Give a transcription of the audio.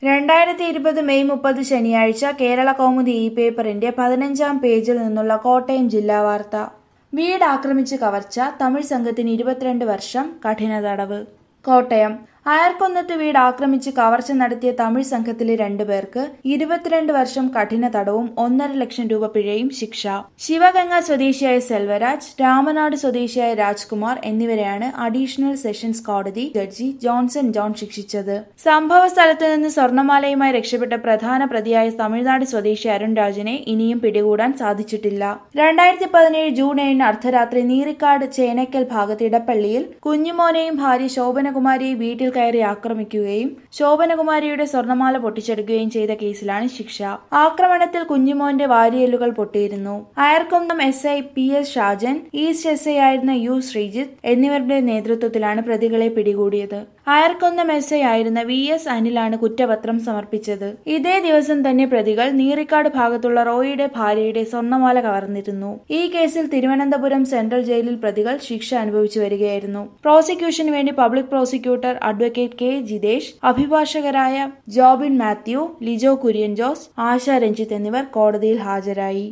രണ്ടായിരത്തി ഇരുപത് മെയ് മുപ്പത് ശനിയാഴ്ച കേരള കൗമുദി ഇ പേപ്പറിന്റെ പതിനഞ്ചാം പേജിൽ നിന്നുള്ള കോട്ടയം ജില്ലാ വാർത്ത വീട് ആക്രമിച്ച് കവർച്ച തമിഴ് സംഘത്തിന് ഇരുപത്തിരണ്ട് വർഷം കഠിന തടവ് കോട്ടയം അയർക്കുന്നത്ത് വീട് ആക്രമിച്ച് കവർച്ച നടത്തിയ തമിഴ് സംഘത്തിലെ രണ്ടുപേർക്ക് ഇരുപത്തിരണ്ട് വർഷം കഠിന തടവും ഒന്നര ലക്ഷം രൂപ പിഴയും ശിക്ഷ ശിവഗംഗ സ്വദേശിയായ സെൽവരാജ് രാമനാട് സ്വദേശിയായ രാജ്കുമാർ എന്നിവരെയാണ് അഡീഷണൽ സെഷൻസ് കോടതി ജഡ്ജി ജോൺസൺ ജോൺ ശിക്ഷിച്ചത് സംഭവ സ്ഥലത്ത് നിന്ന് സ്വർണമാലയുമായി രക്ഷപ്പെട്ട പ്രധാന പ്രതിയായ തമിഴ്നാട് സ്വദേശി അരുൺ രാജിനെ ഇനിയും പിടികൂടാൻ സാധിച്ചിട്ടില്ല രണ്ടായിരത്തി പതിനേഴ് ജൂൺ ഏഴിന് അർദ്ധരാത്രി നീറിക്കാട് ചേനയ്ക്കൽ ഭാഗത്ത് ഇടപ്പള്ളിയിൽ കുഞ്ഞുമോനെയും ഭാര്യ ശോഭനകുമാരിയെ വീട്ടിൽ കയറി ആക്രമിക്കുകയും ശോഭനകുമാരിയുടെ സ്വർണമാല പൊട്ടിച്ചെടുക്കുകയും ചെയ്ത കേസിലാണ് ശിക്ഷ ആക്രമണത്തിൽ കുഞ്ഞുമോന്റെ വാരിയെല്ലുകൾ പൊട്ടിയിരുന്നു Ayarkunnam S I P S Shajan east S I ആയിരുന്ന യു ശ്രീജിത്ത് എന്നിവരുടെ നേതൃത്വത്തിലാണ് പ്രതികളെ പിടികൂടിയത് അയർക്കുന്നം എസ് ഐ ആയിരുന്ന വി എസ് അനിലാണ് കുറ്റപത്രം സമർപ്പിച്ചത് ഇതേ ദിവസം തന്നെ പ്രതികൾ നീറിക്കാട് ഭാഗത്തുള്ള റോയിയുടെ ഭാര്യയുടെ സ്വർണമാല കവർന്നിരുന്നു ഈ കേസിൽ തിരുവനന്തപുരം സെൻട്രൽ ജയിലിൽ പ്രതികൾ ശിക്ഷ അനുഭവിച്ചു വരികയായിരുന്നു പ്രോസിക്യൂഷന് വേണ്ടി public prosecutor advocate K Jithesh അഭിഭാഷകരായ ജോബിൻ മാത്യു ലിജോ കുര്യൻ ജോസ് ആശ രഞ്ജിത്ത് എന്നിവർ കോടതിയിൽ ഹാജരായി